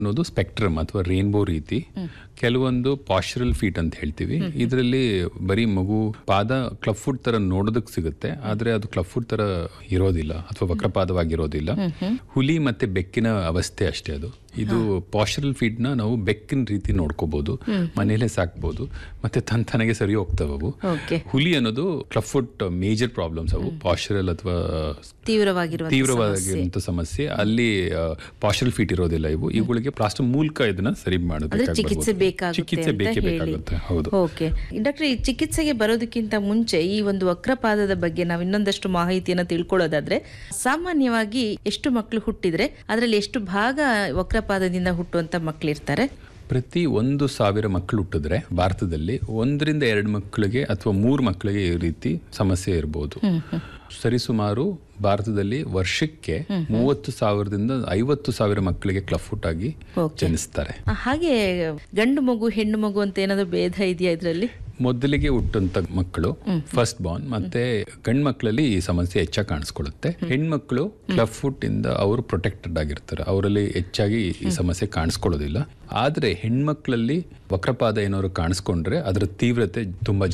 ಅನ್ನೋದು ಸ್ಪೆಕ್ಟ್ರಮ್ ಅಥವಾ ರೇನ್ಬೋ ರೀತಿ ಕೆಲವೊಂದು ಪಾಶ್ಚರಲ್ ಫೀಟ್ ಅಂತ ಹೇಳ್ತೀವಿ ಇದರಲ್ಲಿ ಬರೀ ಮಗು ಪಾದ ಕ್ಲಬ್ ಫುಟ್ ತರ ನೋಡೋದಕ್ಕೆ ಸಿಗುತ್ತೆ ಆದ್ರೆ ಅದು ಕ್ಲಬ್ ಫುಟ್ ತರ ಇರೋದಿಲ್ಲ ಅಥವಾ ವಕ್ರಪಾದವಾಗಿರೋದಿಲ್ಲ ಹುಲಿ ಮತ್ತೆ ಬೆಕ್ಕಿನ ಅವಸ್ಥೆ ಅಷ್ಟೇ ಅದು ಇದು ಪಾಶ್ಚರಲ್ ಫೀಡ್ ನ ನಾವು ಬೆಕ್ಕಿನ ರೀತಿ ನೋಡ್ಕೋಬಹುದು ಮನೇಲೆ ಸಾಕ್ಬೋದು ಮತ್ತೆ ತಂತನೆಗೆ ಸರಿ ಹೋಗ್ತವೆ ಅವು ಓಕೆ ಹುಲಿ ಅನ್ನೋದು ಕ್ಲಬ್ ಫುಟ್ ಮೇಜರ್ ಪ್ರಾಬ್ಲಮ್ಸ್ ಅವು ಪಾಶ್ಚರಲ್ ಅಥವಾ ತೀವ್ರವಾಗಿರುವ ತೀವ್ರವಾಗಿರುವಂತ ಸಮಸ್ಯೆ ಅಲ್ಲಿ ಪಾಶ್ಚರಲ್ ಫೀಟ್ ಇರೋದಿಲ್ಲ ಇವು ಇವುಗಳಿಗೆ ಪ್ಲಾಸ್ಟರ್ ಮೂಲಕ ಇದನ್ನ ಸರಿ ಅಂದ್ರೆ ಚಿಕಿತ್ಸೆ ಮಾಡಬೇಕು ಬೇಕಾಗುತ್ತೆ ಚಿಕಿತ್ಸೆ ಅಂತ ಬೇಕೇ ಹೇಳಿ ಬೇಕಾಗುತ್ತೆ ಹೌದು ಓಕೆ ಡಾಕ್ಟರ್ ಈ ಚಿಕಿತ್ಸೆಗೆ ಬರೋದಕ್ಕಿಂತ ಮುಂಚೆ ಈ ಒಂದು ವಕ್ರಪಾದದ ಬಗ್ಗೆ ನಾವು ಇನ್ನೊಂದಷ್ಟು ಮಾಹಿತಿಯನ್ನು ತಿಳ್ಕೊಳ್ಳೋದಾದ್ರೆ ಸಾಮಾನ್ಯವಾಗಿ ಎಷ್ಟು ಮಕ್ಕಳು ಹುಟ್ಟಿದ್ರೆ ಅದರಲ್ಲಿ ಎಷ್ಟು ಭಾಗ ವಕ್ರಪಾದದಿಂದ ಹುಟ್ಟುವಂತ ಮಕ್ಕಳಿರ್ತಾರೆ ಪ್ರತಿ ಒಂದು ಸಾವಿರ ಮಕ್ಕಳು ಹುಟ್ಟಿದ್ರೆ ಭಾರತದಲ್ಲಿ ಒಂದರಿಂದ ಎರಡು ಮಕ್ಕಳಿಗೆ ಅಥವಾ ಮೂರು ಮಕ್ಕಳಿಗೆ ಈ ರೀತಿ ಸಮಸ್ಯೆ ಇರಬಹುದು ಸರಿಸುಮಾರು ಭಾರತದಲ್ಲಿ ವರ್ಷಕ್ಕೆ ಮೂವತ್ತು ಸಾವಿರದಿಂದ ಐವತ್ತು ಸಾವಿರ ಮಕ್ಕಳಿಗೆ ಕ್ಲಫ್ಟ್ ಆಗಿ Okay. ಜನಿಸ್ತಾರೆ ಆ, ಹಾಗೆ ಗಂಡು ಮಗು ಹೆಣ್ಣು ಮಗು ಅಂತ ಏನಾದ್ರು ಭೇದ ಇದೆಯಾ ಇದರಲ್ಲಿ ಮೊದಲಿಗೆ ಹುಟ್ಟಂತ ಮಕ್ಕಳು ಫಸ್ಟ್ ಬಾರ್ನ್ ಮತ್ತೆ ಗಂಡ್ ಮಕ್ಕಳಲ್ಲಿ ಈ ಸಮಸ್ಯೆ ಹೆಚ್ಚಾಗಿ ಕಾಣಿಸ್ಕೊಳ್ಳುತ್ತೆ ಹೆಣ್ಮಕ್ಳು ಕ್ಲಬ್ ಫುಟ್ ಇಂದ ಅವರು ಪ್ರೊಟೆಕ್ಟೆಡ್ ಆಗಿರ್ತಾರೆ ಅವರಲ್ಲಿ ಹೆಚ್ಚಾಗಿ ಈ ಸಮಸ್ಯೆ ಕಾಣಿಸ್ಕೊಳ್ಳೋದಿಲ್ಲ ಆದ್ರೆ ಹೆಣ್ಮಕ್ಳಲ್ಲಿ ವಕ್ರಪಾದ ಏನಾದ್ರು ಕಾಣಿಸ್ಕೊಂಡ್ರೆ ಅದರ ತೀವ್ರತೆ ತುಂಬಾ